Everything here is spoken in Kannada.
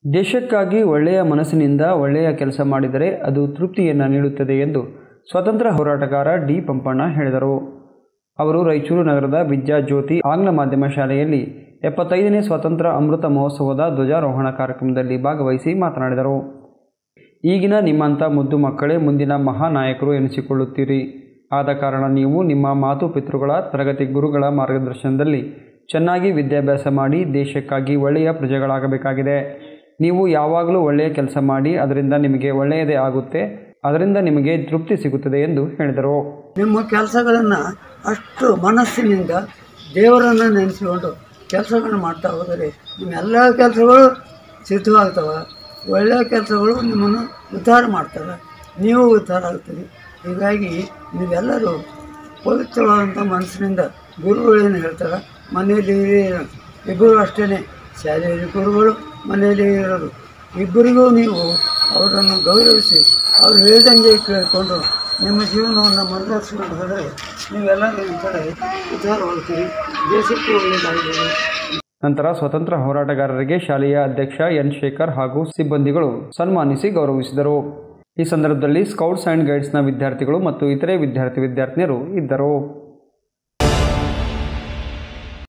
ದೇಶಕ್ಕಾಗಿ ಒಳ್ಳೆಯ ಮನಸ್ಸಿನಿಂದ ಒಳ್ಳೆಯ ಕೆಲಸ ಮಾಡಿದರೆ ಅದು ತೃಪ್ತಿಯನ್ನು ನೀಡುತ್ತದೆ ಎಂದು ಸ್ವತಂತ್ರ ಹೋರಾಟಗಾರ ಡಿ ಪಂಪಣ್ಣ ಹೇಳಿದರು ಅವರು ರಾಯಚೂರು ನಗರದ ವಿದ್ಯಾಜ್ಯೋತಿ ಆಂಗ್ಲ ಮಾಧ್ಯಮ ಶಾಲೆಯಲ್ಲಿ ಎಪ್ಪತ್ತೈದನೇ ಸ್ವಾತಂತ್ರ್ಯ ಅಮೃತ ಮಹೋತ್ಸವದ ಧ್ವಜಾರೋಹಣ ಕಾರ್ಯಕ್ರಮದಲ್ಲಿ ಭಾಗವಹಿಸಿ ಮಾತನಾಡಿದರು ಈಗಿನ ನಿಮ್ಮಂಥ ಮುದ್ದು ಮಕ್ಕಳೇ ಮುಂದಿನ ಮಹಾನಾಯಕರು ಎನಿಸಿಕೊಳ್ಳುತ್ತೀರಿ ಆದ ಕಾರಣ ನೀವು ನಿಮ್ಮ ಮಾತು ಪಿತೃಗಳ ತರಗತಿ ಗುರುಗಳ ಮಾರ್ಗದರ್ಶನದಲ್ಲಿ ಚೆನ್ನಾಗಿ ವಿದ್ಯಾಭ್ಯಾಸ ಮಾಡಿ ದೇಶಕ್ಕಾಗಿ ಒಳ್ಳೆಯ ಪ್ರಜೆಗಳಾಗಬೇಕಾಗಿದೆ ನೀವು ಯಾವಾಗಲೂ ಒಳ್ಳೆಯ ಕೆಲಸ ಮಾಡಿ ಅದರಿಂದ ನಿಮಗೆ ಒಳ್ಳೆಯದೇ ಆಗುತ್ತೆ ಅದರಿಂದ ನಿಮಗೆ ತೃಪ್ತಿ ಸಿಗುತ್ತದೆ ಎಂದು ಹೇಳಿದರು ನಿಮ್ಮ ಕೆಲಸಗಳನ್ನು ಅಷ್ಟು ಮನಸ್ಸಿನಿಂದ ದೇವರನ್ನು ನೆನೆಸಿಕೊಂಡು ಕೆಲಸಗಳನ್ನು ಮಾಡ್ತಾ ಹೋದರೆ ನಿಮ್ಮ ಎಲ್ಲ ಕೆಲಸಗಳು ಸಿದ್ಧವಾಗ್ತವೆ ಒಳ್ಳೆಯ ಕೆಲಸಗಳು ನಿಮ್ಮನ್ನು ಉದ್ಧಾರ ಮಾಡ್ತವೆ ನೀವು ಉದ್ಧಾರ ಆಗ್ತೀರಿ ಹೀಗಾಗಿ ನೀವೆಲ್ಲರೂ ಪವಿತ್ರವಾದಂಥ ಮನಸ್ಸಿನಿಂದ ಗುರುಗಳು ಏನು ಹೇಳ್ತಾರೆ ಮನೆಯಲ್ಲಿ ಹಿರಿಯರು ಇಬ್ಬರು ಅಷ್ಟೇ ಶಾಲೆಯಲ್ಲಿ ಗುರುಗಳು ಮನೆಯಲ್ಲಿ ಇರೋರು ಇಬ್ಬರಿಗೂ ನೀವು ಅವರನ್ನು ಗೌರವಿಸಿ ಅವ್ರು ಹೇಳಿದಂಗೆ ಕೇಳಿಕೊಂಡು ನಿಮ್ಮ ಜೀವನವನ್ನು ಮುಂದುವರಿಸ್ಕೊಂಡು ಹೋದರೆ ನೀವೆಲ್ಲರೂ ಈ ಕಡೆ ಉದ್ಧಾರವಾಗ್ತೀರಿ ದೇಶಕ್ಕೆ ಒಳ್ಳೆಯದಾಗಿದೆ ನಂತರ ಸ್ವತಂತ್ರ ಹೋರಾಟಗಾರರಿಗೆ ಶಾಲೆಯ ಅಧ್ಯಕ್ಷ ಎನ್ ಶೇಖರ್ ಹಾಗೂ ಸಿಬ್ಬಂದಿಗಳು ಸನ್ಮಾನಿಸಿ ಗೌರವಿಸಿದರು ಈ ಸಂದರ್ಭದಲ್ಲಿ ಸ್ಕೌಟ್ಸ್ ಆ್ಯಂಡ್ ಗೈಡ್ಸ್ನ ವಿದ್ಯಾರ್ಥಿಗಳು ಮತ್ತು ಇತರೆ ವಿದ್ಯಾರ್ಥಿ ವಿದ್ಯಾರ್ಥಿನಿಯರು ಇದ್ದರು